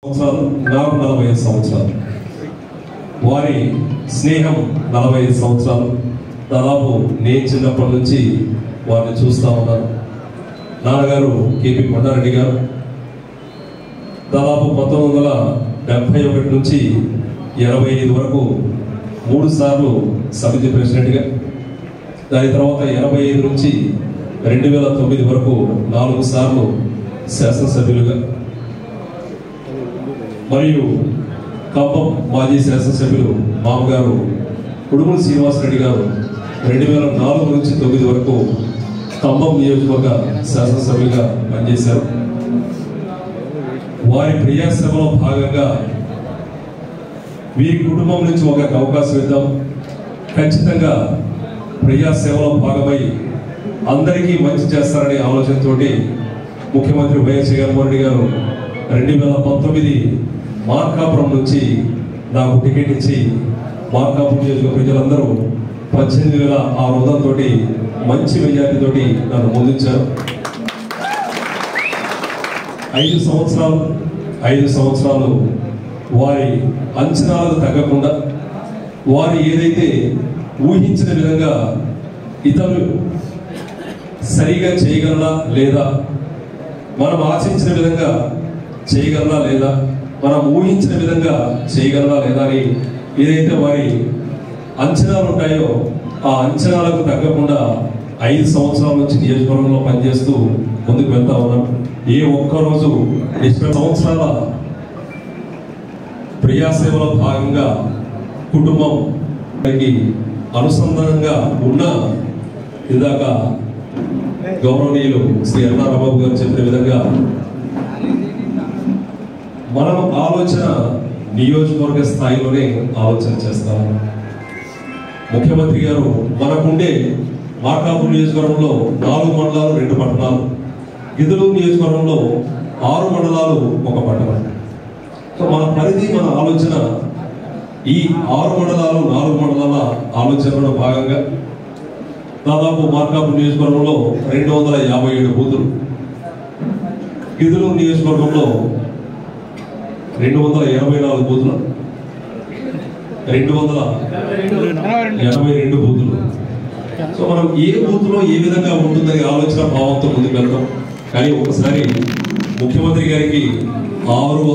సంవత్సరాలు నాకు నలభై ఐదు సంవత్సరాలు వారి స్నేహం నలభై ఐదు సంవత్సరాలు దాదాపు నేను చిన్నప్పటి నుంచి వారిని చూస్తా ఉన్నాను నాన్నగారు కేపీ కొండారెడ్డి గారు దాదాపు పంతొమ్మిది వందల డెబ్భై ఒకటి నుంచి ఎనభై ఐదు వరకు మూడు సార్లు సమితి ప్రెసిడెంట్గా దాని తర్వాత ఎనభై ఐదు నుంచి రెండు వేల తొమ్మిది వరకు నాలుగు సార్లు శాసనసభ్యులుగా మరియు ఖమ్మం మాజీ శాసనసభ్యులు మామగారు ఉడుముల శ్రీనివాసరెడ్డి గారు రెండు వేల నాలుగు నుంచి తొమ్మిది వరకు ఖమ్మం నియోజకవర్గ శాసనసభ్యులుగా పనిచేశారు వారి క్రియాశ్రమలో భాగంగా వీరి కుటుంబం నుంచి ఒక అవకాశం ఇద్దాం ఖచ్చితంగా ప్రజాసేవలో భాగమై అందరికీ మంచి చేస్తారనే ఆలోచనతోటి ముఖ్యమంత్రి వైఎస్ జగన్మోహన్ రెడ్డి గారు రెండు వేల పంతొమ్మిది మార్కాపురం నుంచి నాకు టికెట్ ఇచ్చి మార్కాపురం నియోజక ప్రజలందరూ పద్దెనిమిది వేల ఆరు వందలతోటి మంచి మెజార్టీతోటి నన్ను ముందుంచారు ఐదు సంవత్సరాలు ఐదు సంవత్సరాలు వారి అంచనాలకు తగ్గకుండా వారు ఏదైతే ఊహించిన విధంగా ఇతరులు సరిగా చేయగలరా లేదా మనం ఆశించిన విధంగా చేయగలరా లేదా మనం ఊహించిన విధంగా చేయగలరా లేదా అని ఏదైతే వారి అంచనాలు ఉంటాయో ఆ అంచనాలకు తగ్గకుండా ఐదు సంవత్సరాల నుంచి నియోజకవర్గంలో పనిచేస్తూ ముందుకు వెళ్తా ఉన్నాం ఏ ఒక్క రోజు ఇరవై సంవత్సరాల ప్రజాసేవలో భాగంగా కుటుంబం కి అనుసంధానంగా ఉన్న ఇందాక గౌరవనీయులు శ్రీ అన్నారాబాబు గారు చెప్పిన విధంగా మనం ఆలోచన నియోజకవర్గ స్థాయిలోనే ఆలోచన చేస్తాము ముఖ్యమంత్రి గారు మనకుండే మార్కాపూర్ నియోజకవర్గంలో నాలుగు మండలాలు రెండు పట్టణాలు గిద్దలూరు నియోజకవర్గంలో ఆరు మండలాలు ఒక పట్టణం సో మన పరిధి మన ఆలోచన ఈ ఆరు మండలాలు నాలుగు మండలాల ఆలోచనలో భాగంగా దాదాపు మార్కాపూర్ నియోజకవర్గంలో రెండు వందల యాభై ఏడు బూతులు గిద్దలూరు నియోజకవర్గంలో రెండు వందల ఎనభై నాలుగు బూతులు రెండు వందల ఎనభై రెండు బూతులు సో మనం ఏ బూత్లో ఏ విధంగా ఉంటుందని ఆలోచన భావంతో ముందుకు వెళ్తాం కానీ ఒకసారి ముఖ్యమంత్రి గారికి ఆరు